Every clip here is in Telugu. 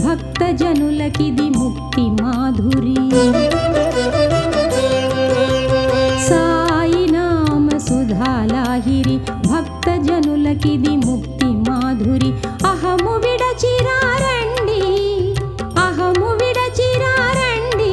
భక్తజనులకిది ముక్తి మాధురి సాయి నామ సుధాలాహిరి భక్తజనులకిది ముక్తి మాధురి అహము విడచిరారండి అహము విడచిరారండి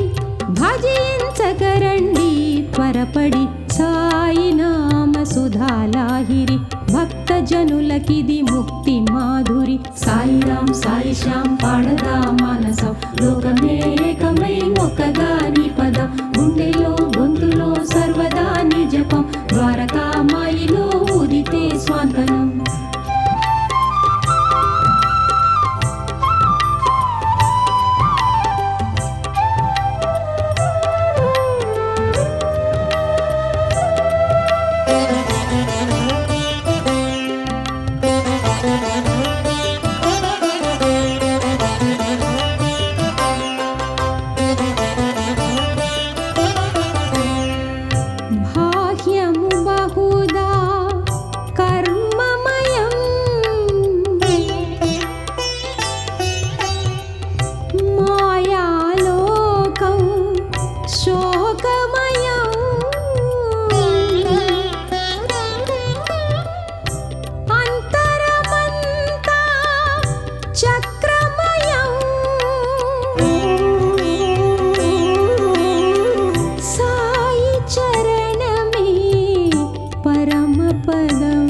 భజించకరండి త్వరపడి సాయి నామ సుధాలాహిరి భక్తజనులకిది ముక్తి మాధురి సాయిరాం సాయి శ్యాం పాడదా మానసం లోకమే ఏకమై ఒక్కగా నీ పదం గుండెలో గొంతులో సర్వదా నీ జపం ద్వారకామాయిలో ఉదితే స్వాంతనం బాహ్యము బహుదా కర్మమయం మాయాలోకం శోకమయం అంతరమంతా చక్రమయం సాయి చరణమే పరమపదం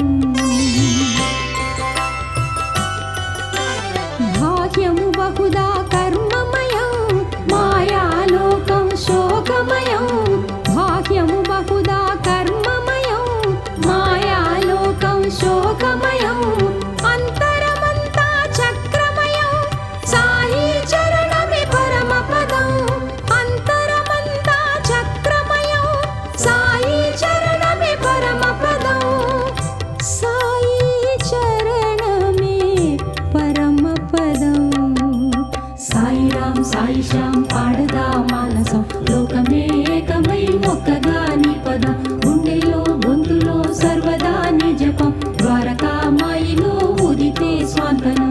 బాహ్యము బహుదా కర్మమయం మాయాలోకం శోకమయం బాహ్యము బహుదా కర్మమయం మాయాలోకం శోకమయం అంతరమంతా చక్రమయం సాయి చరణమే పరమపదం అంతరమంతా చక్రమయం సాయి చరణమే పరమపదం సాయి చరణమే పరమపదం సాయిరాం సాయి శ్యాం పాడదా మానసం లోకమే ఏకమై మొక్కగా నీ పదం గుండెలో గొంతులో సర్వదా నీ జపం ద్వారకామాయిలో ఉదితే స్వాంతనం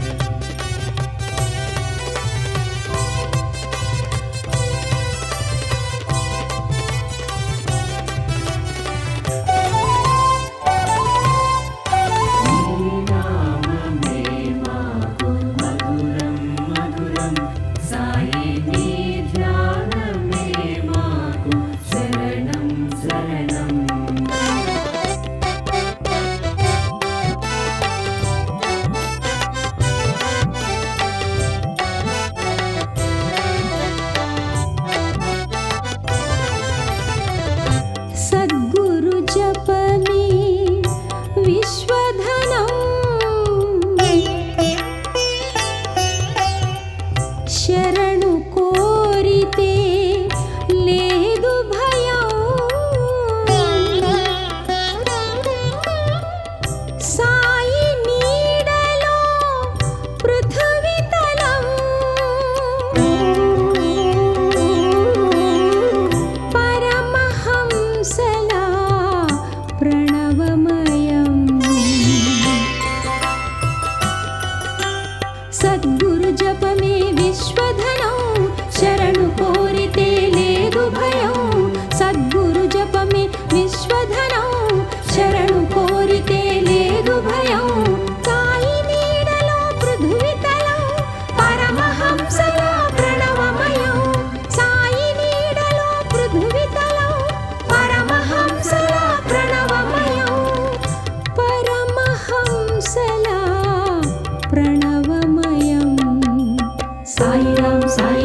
సద్గురు జపమే విశ్వధనం శరణు కోరితే లేదు భయం సాయి నీడలో పృథువితలం పరమహంసలా ప్రణవమయం సద్గురు జపమే విశ్వధనం శరణు కోరితే లేదు భయం సద్గురు జపమే విశ్వధనం శరణు కోరితే లేదు భయం సాయి నీడలో పృథువితలం పరమహంసల ప్రణవమయం సాయి నీడలో పృథువితలం పరమహంసల ప్రణవమయం పరమహంసల ప్రణవమయం సాయిరాం సాయి